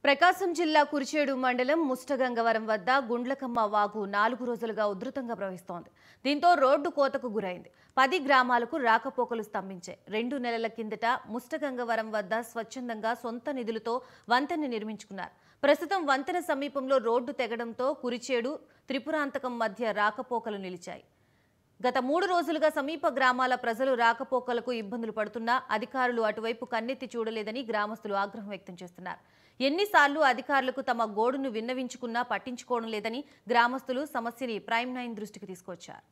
ప్రకాశం జిల్లా కురిచేడు మండలం ముష్టగంగవరం వద్ద గుండ్లకమ్మ వాగు నాలుగు రోజులుగా ఉధృతంగా ప్రవహిస్తోంది దీంతో రోడ్డు కోతకు గురైంది పది గ్రామాలకు రాకపోకలు స్తంభించాయి రెండు నెలల కిందట ముష్టగంగవరం వద్ద స్వచ్ఛందంగా సొంత నిధులతో వంతెన నిర్మించుకున్నారు ప్రస్తుతం వంతెన సమీపంలో రోడ్డు తెగడంతో కురిచేడు త్రిపురాంతకం మధ్య రాకపోకలు నిలిచాయి గత మూడు రోజులుగా సమీప గ్రామాల ప్రజలు రాకపోకలకు ఇబ్బందులు పడుతున్నా అధికారులు అటువైపు కన్నెత్తి చూడలేదని గ్రామస్తులు ఆగ్రహం వ్యక్తం చేస్తున్నారు ఎన్నిసార్లు అధికారులకు తమ గోడును విన్నవించుకున్నా పట్టించుకోవడం లేదని గ్రామస్తులు సమస్యని ప్రైమ్ నైన్ దృష్టికి తీసుకొచ్చారు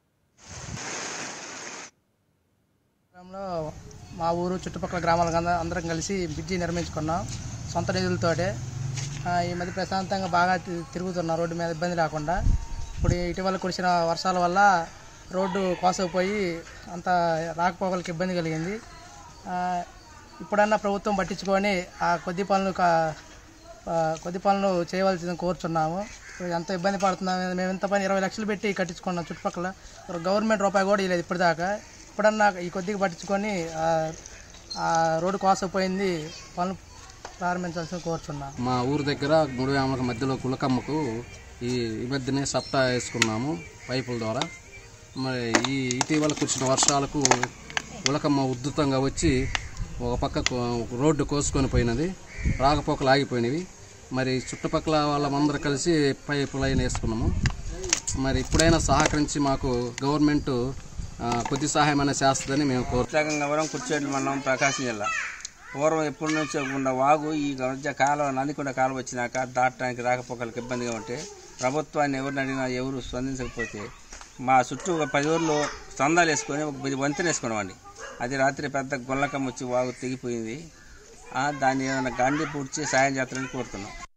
గ్రామంలో మా ఊరు చుట్టుపక్కల గ్రామాలకు అంద- అందరం కలిసి బ్రిడ్జి నిర్మించుకున్నాం సొంత నిధులతోటే ఆ, ఈ మధ్య ప్రశాంతంగా బాగా తి- తిరుగుతున్నాం రోడ్డు మీద ఇబ్బంది లేకుండా ఇప్పుడు ఇటీవల కురిసిన వర్షాల వల్ల రోడ్డు కోసపోయి అంత రాకపోకలకు ఇబ్బంది కలిగింది ఆ, ఇప్పుడన్నా ప్రభుత్వం పట్టించుకొని ఆ కొద్ది పనులు కా- ఆ, కొద్ది పనులు చేయవలసింది కోరుచున్నాము ఇప్పుడు ఎంత ఇబ్బంది పడుతున్నాము మేము ఇంత పని ఇరవై లక్షలు పెట్టి కట్టించుకున్నాం చుట్టుపక్కల ఒక గవర్నమెంట్ రూపాయి కూడా ఇవ్వలేదు ఇప్పటిదాకా ఇప్పుడన్నా ఈ కొద్దిగా పట్టించుకొని ఆ, ఆ రోడ్డు కోసపోయింది పనులు ప్రారంభించాల్సింది కోరుచున్నాం మా ఊరు దగ్గర మూడు వేమల మధ్యలో కులకమ్మకు ఈ ఈ మధ్యనే సప్తా వేసుకున్నాము పైపుల ద్వారా మరి ఈ ఇటీవల కురిసిన వర్షాలకు ఉలకమ్మ ఉద్ధృతంగా వచ్చి ఒక పక్క కో- రోడ్డు కోసుకొని పోయినది రాకపోకలు ఆగిపోయినవి మరి చుట్టుపక్కల వాళ్ళందరూ కలిసి పైపు లైన్ వేసుకున్నాము మరి ఇప్పుడైనా సహకరించి మాకు గవర్నమెంట్ ఆ, కొద్ది సహాయం అనేది చేస్తుందని మేము కోరు గంగవరం కుర్చేడు మండలం ప్రకాశం జిల్లా పూర్వం ఎప్పటి నుంచో ఉన్న వాగు ఈ మధ్య కాలువ నందికొండ కాలువ వచ్చినాక దాటడానికి రాకపోకలకు ఇబ్బందిగా ఉంటే ప్రభుత్వాన్ని ఎవరిని అడిగినా ఎవరు స్పందించకపోతే మా చుట్టూ ఒక పది ఊర్లు చందాలు వేసుకొని ఒక పది వంతెన వేసుకున్నామండి అది రాత్రి పెద్ద గుల్లకం వచ్చి వాగు తెగిపోయింది ఆ, దాన్ని ఏదైనా గాంధీ పూడ్చి సాయం చేస్తారని కోరుతున్నాం